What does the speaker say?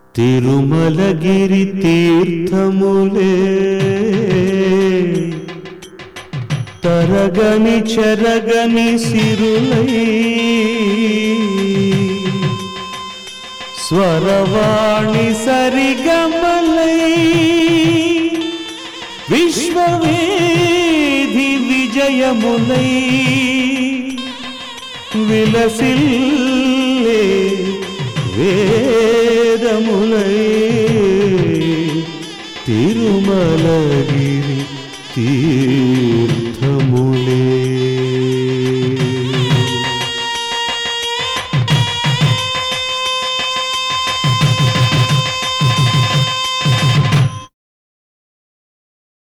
తిరుమలగిరి తీర్థములే తరగని చెరగని సిరులై స్వరవాణి సరిగమలై విశ్వవేధి విజయములై విలసిల్లే వేదములై తిరుమలగిరి తీర్థములే